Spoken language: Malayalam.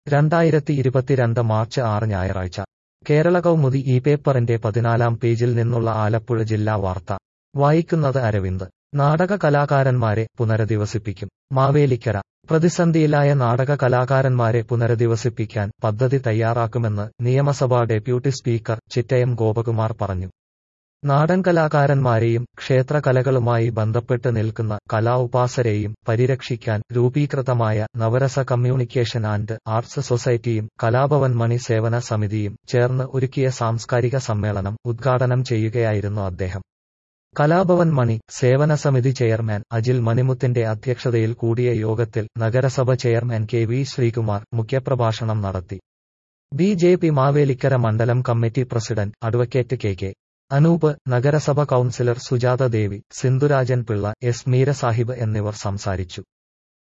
രണ്ടായിരത്തി ഇരുപത്തിരണ്ട് മാർച്ച് ആറ് ഞായറാഴ്ച കേരള കൗമുദി ഈ പേപ്പറിന്റെ പതിനാലാം പേജിൽ നിന്നുള്ള ആലപ്പുഴ ജില്ലാ വാർത്ത വായിക്കുന്നത് അരവിന്ദ് നാടക കലാകാരന്മാരെ പുനരധിവസിപ്പിക്കും മാവേലിക്കര പ്രതിസന്ധിയിലായ നാടക കലാകാരന്മാരെ പുനരധിവസിപ്പിക്കാൻ പദ്ധതി തയ്യാറാക്കുമെന്ന് നിയമസഭാ ഡെപ്യൂട്ടി സ്പീക്കർ ചിറ്റയം ഗോപകുമാർ പറഞ്ഞു നാടൻ കലാകാരന്മാരെയും ക്ഷേത്രകലകളുമായി ബന്ധപ്പെട്ട് നിൽക്കുന്ന കലാ ഉപാസരെയും പരിരക്ഷിക്കാൻ രൂപീകൃതമായ നവരസ കമ്മ്യൂണിക്കേഷൻ ആൻഡ് ആർട്സ് സൊസൈറ്റിയും കലാഭവൻ മണി സേവന സമിതിയും ചേർന്ന് ഒരുക്കിയ സാംസ്കാരിക സമ്മേളനം ഉദ്ഘാടനം ചെയ്യുകയായിരുന്നു അദ്ദേഹം കലാഭവൻ മണി സേവന സമിതി ചെയർമാൻ അജിൽ മണിമുത്തിന്റെ അധ്യക്ഷതയിൽ കൂടിയ യോഗത്തിൽ നഗരസഭ ചെയർമാൻ കെ വി ശ്രീകുമാർ മുഖ്യപ്രഭാഷണം നടത്തി ബി ജെ പി മാവേലിക്കര മണ്ഡലം committee president advocate K K Anoop നഗരസഭ കൌൺസിലർ സുജാത ദേവി സിന്ധുരാജൻ പിള്ള എസ് മീര സാഹിബ് എന്നിവർ സംസാരിച്ചു